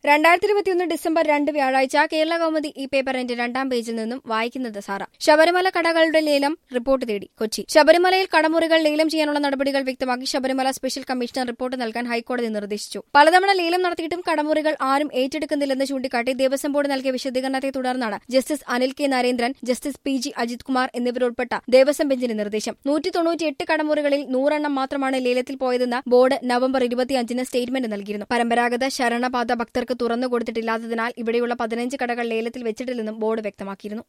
രണ്ടായിരത്തി ഇരുപത്തിയൊന്ന് ഡിസംബർ രണ്ട് വ്യാഴാഴ്ച കേരള കൗമുദി ഈ പേപ്പറിന്റെ രണ്ടാം പേജിൽ നിന്നും വായിക്കുന്നത് സാറ ശബരിമല കടകളുടെ ലേലം റിപ്പോർട്ട് തേടി കൊച്ചി ശബരിമലയിൽ കടമുറികൾ ലേലം ചെയ്യാനുള്ള നടപടികൾ വ്യക്തമാക്കി ശബരിമല സ്പെഷ്യൽ കമ്മീഷണർ റിപ്പോർട്ട് നൽകാൻ ഹൈക്കോടതി നിർദ്ദേശിച്ചു പലതവണ ലേലം നടത്തിയിട്ടും കടമുറികൾ ആരും ഏറ്റെടുക്കുന്നില്ലെന്ന് ചൂണ്ടിക്കാട്ടി ദേവസ്വം ബോർഡ് നൽകിയ വിശദീകരണത്തെ തുടർന്നാണ് justice Anil K Narendran justice P G Ajith Kumar എന്നിവരുൾപ്പെട്ട ദേവസ്വം ബെഞ്ചിന്റെ നിർദ്ദേശം നൂറ്റി തൊണ്ണൂറ്റിയെട്ട് കടമുറികളിൽ നൂറെണ്ണം മാത്രമാണ് ലേലത്തിൽ പോയതെന്ന് ബോർഡ് നവംബർ ഇരുപത്തിയഞ്ചിന് സ്റ്റേറ്റ്മെന്റ് നൽകിയിരുന്നു പരമ്പരാഗത ശരണപാത ഭക്തർക്ക് തുറന്നു കൊടുത്തിട്ടില്ലാത്തതിനാൽ ഇവിടെയുള്ള പതിനഞ്ച് കടകൾ ലേലത്തിൽ വെച്ചിട്ടില്ലെന്നും ബോർഡ് വ്യക്തമാക്കിയിരുന്നു